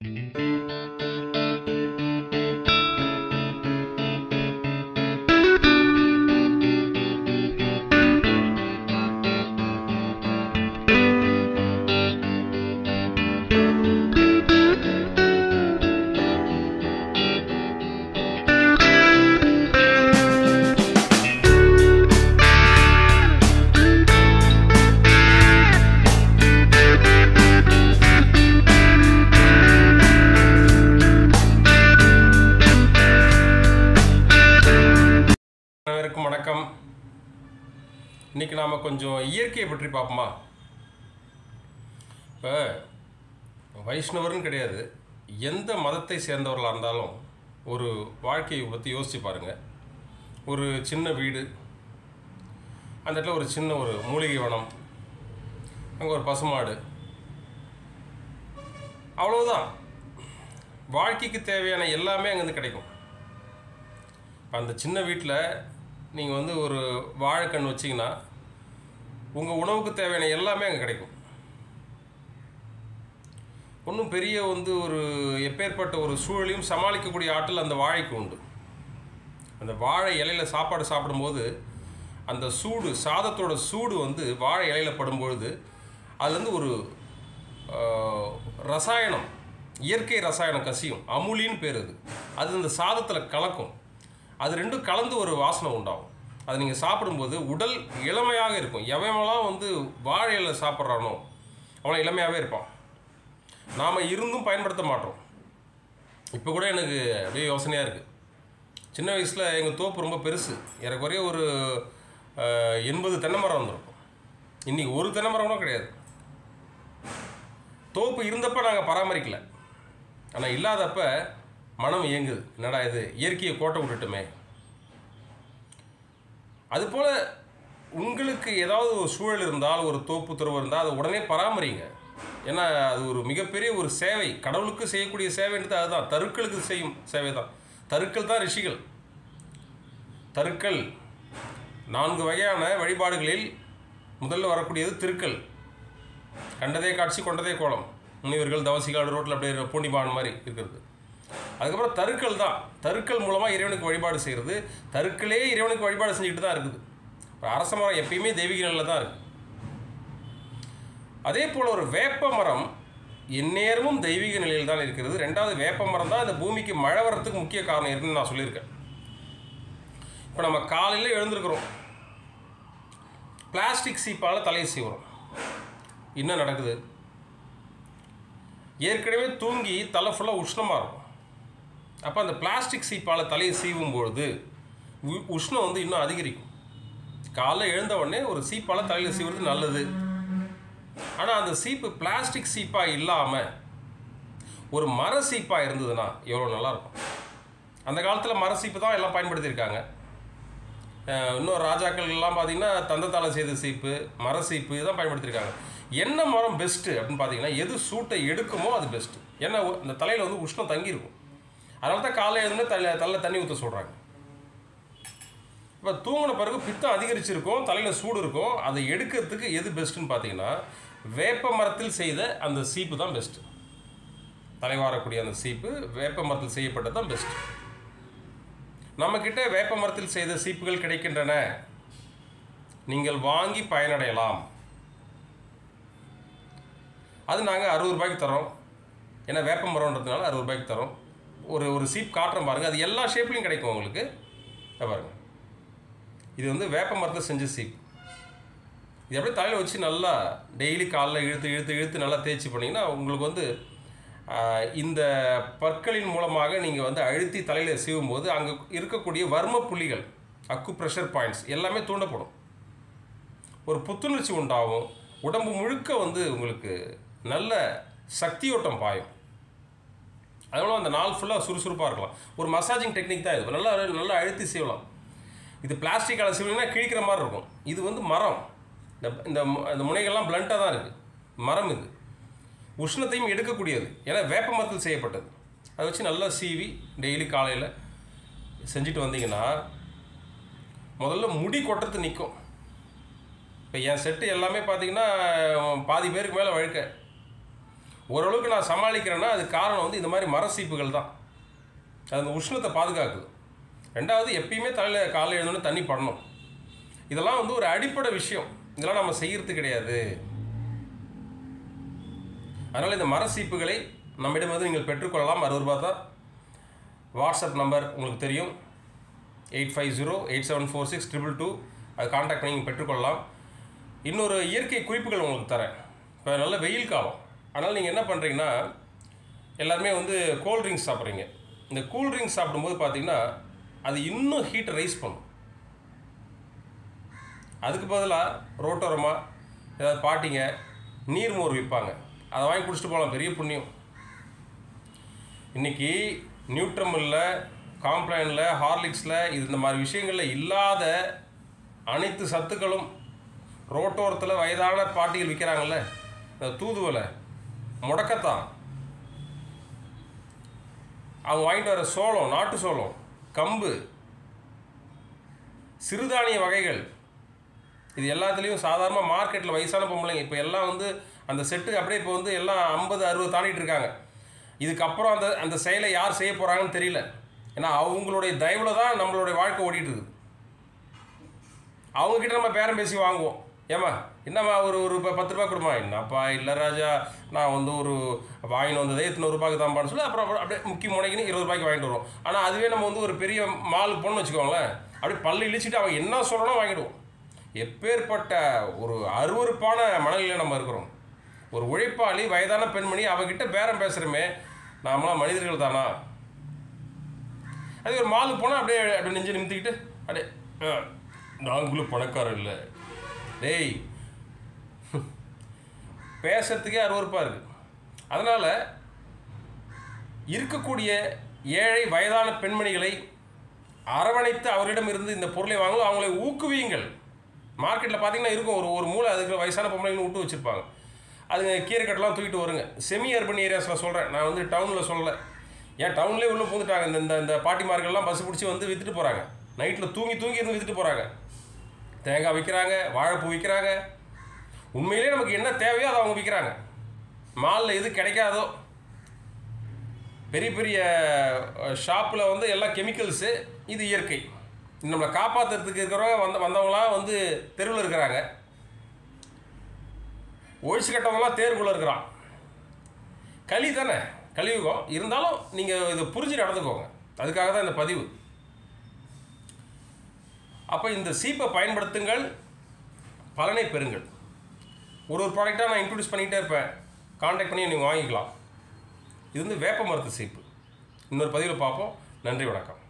அனைவருக்கும் வணக்கம் இன்னைக்கு நாம் கொஞ்சம் இயற்கையை பற்றி பார்ப்போமா இப்போ வைஷ்ணவர்னு கிடையாது எந்த மதத்தை சேர்ந்தவர்களாக இருந்தாலும் ஒரு வாழ்க்கையை பற்றி யோசிச்சு பாருங்கள் ஒரு சின்ன வீடு அந்த இடத்துல ஒரு சின்ன ஒரு மூலிகை வனம் அங்கே ஒரு பசுமாடு அவ்வளவுதான் வாழ்க்கைக்கு தேவையான எல்லாமே அங்கேருந்து கிடைக்கும் இப்போ அந்த சின்ன வீட்டில் நீங்கள் வந்து ஒரு வாழைக்கண் வச்சிங்கன்னா உங்கள் உணவுக்கு தேவையான எல்லாமே அங்கே கிடைக்கும் ஒன்றும் பெரிய வந்து ஒரு எப்பேற்பட்ட ஒரு சூழலையும் சமாளிக்கக்கூடிய ஆற்றல் அந்த வாழைக்கு உண்டு அந்த வாழை இலையில சாப்பாடு சாப்பிடும்போது அந்த சூடு சாதத்தோட சூடு வந்து வாழை இலையில படும்பொழுது அதுலேருந்து ஒரு ஆஹ், ரசாயனம் இயற்கை ரசாயனம் கசியும் அமுலின்னு பேர் அது அது இந்த சாதத்தில் கலக்கும் அது ரெண்டும் கலந்து ஒரு வாசனை உண்டாகும் அது நீங்கள் சாப்பிடும்போது உடல் இளமையாக இருக்கும் எவன்லாம் வந்து வாழை இலை சாப்பிட்றானோ அவன் இளமையாகவே இருப்பான் நாம் இருந்தும் பயன்படுத்த மாட்டோம் இப்போ கூட எனக்கு அப்படியே யோசனையாக இருக்குது சின்ன வயசில் எங்கள் தோப்பு ரொம்ப பெருசு ஏறக்குறைய ஒரு அஹ், எண்பது தென்னை மரம் வந்திருக்கும் இன்றைக்கி ஒரு தென்னை மரம் கூட கிடையாது தோப்பு இருந்தப்ப நாங்கள் பராமரிக்கல ஆனால் இல்லாதப்ப மனம் இயங்குது என்னடா இது இயற்கையை கோட்டை விட்டுட்டுமே அதுபோல் உங்களுக்கு ஏதாவது ஒரு சூழல் இருந்தால் ஒரு தோப்பு துறவு இருந்தால் அதை உடனே பராமரிங்க ஏன்னா அது ஒரு மிகப்பெரிய ஒரு சேவை கடவுளுக்கு செய்யக்கூடிய சேவைன்றது அதுதான் தருக்களுக்கு செய்யும் சேவை தான் தருக்கள் தான் ரிஷிகள் தருக்கள் நான்கு வகையான வழிபாடுகளில் முதல்ல வரக்கூடியது திருக்கல் கண்டதே காட்சி கொண்டதே கோலம் முனிவர்கள் தவசிகள் ரோட்டில் அப்படியே பூண்டிபான் மாதிரி இருக்கிறது அதுக்கப்புறம் தருக்கள் தான் தருக்கள் மூலமாக இறைவனுக்கு வழிபாடு செய்கிறது தருக்களே இறைவனுக்கு வழிபாடு செஞ்சுக்கிட்டு தான் இருக்குது இப்போ அரச மரம் எப்பயுமே தெய்வீக நிலையில் தான் இருக்குது அதே போல் ஒரு வேப்ப மரம் எந்நேரமும் தெய்வீக நிலையில் தான் இருக்கிறது ரெண்டாவது வேப்ப மரம் தான் இந்த பூமிக்கு மழை வர்றதுக்கு முக்கிய காரணம் இருக்குன்னு நான் சொல்லியிருக்கேன் இப்போ நம்ம காலையில் எழுந்திருக்கிறோம் பிளாஸ்டிக் சீப்பால் தலையை சீவுறோம் என்ன நடக்குது ஏற்கனவே தூங்கி தலை ஃபுல்லாக உஷ்ணமாக இருக்கும் அப்போ அந்த பிளாஸ்டிக் சீப்பால் தலையை சீவும் பொழுது உ- உஷ்ணம் வந்து இன்னும் அதிகரிக்கும் காலைல எழுந்த உடனே ஒரு சீப்பால் தலையில் சீவுறது நல்லது ஆனால் அந்த சீப்பு பிளாஸ்டிக் சீப்பாக இல்லாமல் ஒரு மர சீப்பாக இருந்ததுன்னா எவ்வளோ நல்லாயிருக்கும் அந்த காலத்தில் மர சீப்பு தான் எல்லாம் பயன்படுத்தியிருக்காங்க அஹ் இன்னும் ராஜாக்கள் எல்லாம் பார்த்தீங்கன்னா தந்தத்தால செய்த சீப்பு மர சீப்பு இதான் பயன்படுத்தியிருக்காங்க என்ன மரம் பெஸ்ட்டு அப்படின்னு பார்த்தீங்கன்னா எது சூட்டை எடுக்குமோ அது பெஸ்ட்டு ஏன்னா உ- இந்த தலையில் வந்து உஷ்ணம் தங்கியிருக்கும் அதனால தான் காலை எழுதுனே தலை தலையில் தண்ணி ஊற்ற சொல்கிறாங்க இப்போ தூங்கின பிறகு பித்தம் அதிகரிச்சிருக்கும் தலையில் சூடு இருக்கும் அதை எடுக்கிறதுக்கு எது பெஸ்ட்டுன்னு பார்த்தீங்கன்னா வேப்ப மரத்தில் செய்த அந்த சீப்பு தான் பெஸ்ட்டு தலைவாரக்கூடிய அந்த சீப்பு வேப்ப மரத்தில் செய்யப்பட்டது தான் பெஸ்ட்டு நம்மக்கிட்ட வேப்ப மரத்தில் செய்த சீப்புகள் கிடைக்கின்றன நீங்கள் வாங்கி பயனடையலாம் அது நாங்கள் அறுபது ரூபாய்க்கு தரோம் ஏன்னா வேப்ப மரம்ன்றதுனால அறுபது ரூபாய்க்கு தரோம் ஒரு ஒரு சீப் காட்டுறோம் பாருங்கள் அது எல்லா ஷேப்லையும் கிடைக்கும் உங்களுக்கு இதை பாருங்க இது வந்து வேப்ப மரத்தில் செஞ்ச சீப் இது அப்படியே தலையில் வச்சு நல்லா டெய்லி காலைல இழுத்து இழுத்து இழுத்து நல்லா தேய்ச்சி பண்ணிங்கன்னா உங்களுக்கு வந்து ஆஹ், இந்த பற்களின் மூலமாக நீங்கள் வந்து அழுத்தி தலையில் சீவும் போது அங்கே இருக்கக்கூடிய வர்ம புள்ளிகள் அக்கு ப்ரெஷர் பாயிண்ட்ஸ் எல்லாமே தூண்டப்படும் ஒரு புத்துணர்ச்சி உண்டாகும் உடம்பு முழுக்க வந்து உங்களுக்கு நல்ல சக்தியோட்டம் பாயும் அதனால அந்த நாள் ஃபுல்லாக சுறுசுறுப்பாக இருக்கலாம் ஒரு மசாஜிங் டெக்னிக் தான் இது நல்லா நல்லா அழுத்தி செய்யலாம் இது பிளாஸ்டிக்கால் செய்வீங்கன்னா கிழிக்கிற மாதிரி இருக்கும் இது வந்து மரம் இந்த இந்த மு- இந்த முனைகள்லாம் பிளண்ட்டாக தான் இருக்குது மரம் இது உஷ்ணத்தையும் எடுக்கக்கூடியது ஏன்னா வேப்ப மரத்தில் செய்யப்பட்டது அதை வச்சு நல்லா சீவி டெய்லி காலையில் செஞ்சுட்டு வந்தீங்கன்னா முதல்ல முடி கொட்டுறது நிற்கும் இப்போ என் செட்டு எல்லாமே பார்த்தீங்கன்னா பாதி பேருக்கு மேலே வழுக்க ஓரளவுக்கு நான் சமாளிக்கிறேன்னா அது காரணம் வந்து இந்த மாதிரி மர சீப்புகள் தான் அது அந்த உஷ்ணத்தை பாதுகாக்குது ரெண்டாவது எப்பயுமே தலையில் காலையில் எழுந்தோடனே தண்ணி படணும் இதெல்லாம் வந்து ஒரு அடிப்படை விஷயம் இதெல்லாம் நம்ம செய்யறது கிடையாது அதனால் இந்த மர சீப்புகளை நம்மிடம் வந்து நீங்கள் பெற்றுக்கொள்ளலாம் அறுபது ரூபா தான் வாட்ஸ்அப் நம்பர் உங்களுக்கு தெரியும் eight five zero eight seven four six triple two அது காண்டாக்ட் பண்ணி நீங்கள் பெற்றுக்கொள்ளலாம் இன்னொரு இயற்கை குறிப்புகள் உங்களுக்கு தரேன் இப்போ நல்ல வெயில் காலம் அதனால் நீங்கள் என்ன பண்ணுறீங்கன்னா எல்லாருமே வந்து கோல்ட் ட்ரிங்க்ஸ் சாப்பிட்றீங்க இந்த கூல் ட்ரிங்க்ஸ் சாப்பிடும்போது பார்த்தீங்கன்னா அது இன்னும் ஹீட்டை ரைஸ் பண்ணும் அதுக்கு பதிலாக ரோட்டோரமாக ஏதாவது பாட்டிங்க நீர்மோர் விற்பாங்க அதை வாங்கி குடிச்சிட்டு போகலாம் பெரிய புண்ணியம் இன்றைக்கி நியூட்ரமில்ல காம்ப்ளைனில் ஹார்லிக்ஸில் இது இந்த மாதிரி விஷயங்களில் இல்லாத அனைத்து சத்துக்களும் ரோட்டோரத்தில் வயதான பாட்டிகள் விற்கிறாங்கல்ல இந்த தூதுவலை முடக்கத்தான் அவங்க வாங்கிட்டு வர சோளம் நாட்டு சோளம் கம்பு சிறுதானிய வகைகள் இது எல்லாத்துலேயும் சாதாரண மார்க்கெட்டில் வயசான பொம்பளைங்க இப்போ எல்லாம் வந்து அந்த செட்டு அப்படியே இப்போ வந்து எல்லாம் ஐம்பது அறுபது தாண்டிட்டு இருக்காங்க இதுக்கப்புறம் அந்த அந்த செயலை யார் செய்ய போகிறாங்கன்னு தெரியல ஏன்னா அவங்களுடைய தயவில் தான் நம்மளுடைய வாழ்க்கை ஓடிட்டு இருக்குது அவங்கக்கிட்ட நம்ம பேரம் பேசி வாங்குவோம் ஏம்மா என்னம்மா ஒரு ஒரு ப- பத்து ரூபா கொடுமா என்னப்பா இல்லை ராஜா நான் வந்து ஒரு வாங்கிட்டு வந்ததே இத்தனை ரூபாய்க்கு தான்ப்பான்னு சொல்லி அப்புறம் அப்புறம் அப்படியே முக்கி முனைக்குன்னு இருபது ரூபாய்க்கு வாங்கிட்டு வருவோம் ஆனால் அதுவே நம்ம வந்து ஒரு பெரிய மாலுக்கு போகணும்னு வச்சுக்கோங்களேன் அப்படியே பல்லு இழிச்சிட்டு அவன் என்ன சொல்லணும் வாங்கிடுவோம் எப்பேற்பட்ட ஒரு அருவருப்பான மனநிலையில் நம்ம இருக்கிறோம் ஒரு உழைப்பாளி வயதான பெண்மணி அவகிட்ட பேரம் பேசுகிறோமே நாமெல்லாம் மனிதர்கள் தானா அதே ஒரு மாலுக்கு போனால் அப்படியே அப்படியே நெஞ்சு நிமித்திக்கிட்டு அப்படியே "அஹ், நாங்களும் பணக்காரர் இல்லை டேய் பேசுறதுக்கே அருவருப்பாக இருக்குது அதனால் இருக்கக்கூடிய ஏழை வயதான பெண்மணிகளை அரவணைத்து அவரிடம் இருந்து இந்த பொருளை வாங்கலாம் அவங்களை ஊக்குவியுங்கள் மார்க்கெட்டில் பார்த்தீங்கன்னா இருக்கும் ஒரு ஒரு மூளை அதுக்கு வயசான பொம்பளைங்க விட்டு வச்சுருப்பாங்க அதுங்க கீரை கட்டெல்லாம் தூக்கிட்டு வருங்க செமி அர்பன் ஏரியாஸில் சொல்கிறேன் நான் வந்து டவுனில் சொல்லலை ஏன் டவுன்லேயே உள்ளே பூந்துட்டாங்க இந்த இந்த இந்த பாட்டிமார்கள்லாம் பஸ் பிடிச்சி வந்து விற்றுட்டு போகிறாங்க நைட்டில் தூங்கி தூங்கி இருந்து விற்றுட்டு போகிறாங்க தேங்காய் விற்கிறாங்க வாழைப்பூ விற்கிறாங்க உண்மையிலே நமக்கு என்ன தேவையோ அதை அவங்க விற்கிறாங்க மாலில் எது கிடைக்காதோ பெரிய பெரிய ஷாப்பில் வந்து எல்லாம் கெமிக்கல்ஸு இது இயற்கை நம்மளை காப்பாற்றுறதுக்கு இருக்கிறவங்க வந்த வந்தவங்களாம் வந்து தெருவில் இருக்கிறாங்க ஒழிச்சு கட்டவங்களாம் தேர்வுக்குள்ளே இருக்கிறான் களி தானே கலியுகம் இருந்தாலும் நீங்கள் இதை புரிஞ்சு நடந்துக்கோங்க அதுக்காக தான் இந்த பதிவு அப்போ இந்த சீப்பை பயன்படுத்துங்கள் பலனை பெறுங்கள் ஒரு ஒரு ப்ராடக்டாக நான் இன்ட்ரடியூஸ் பண்ணிகிட்டே இருப்பேன் காண்டாக்ட் பண்ணி நீங்கள் வாங்கிக்கலாம் இது வந்து வேப்ப மரத்து சீப்பு இன்னொரு பதிவில் பார்ப்போம் நன்றி வணக்கம்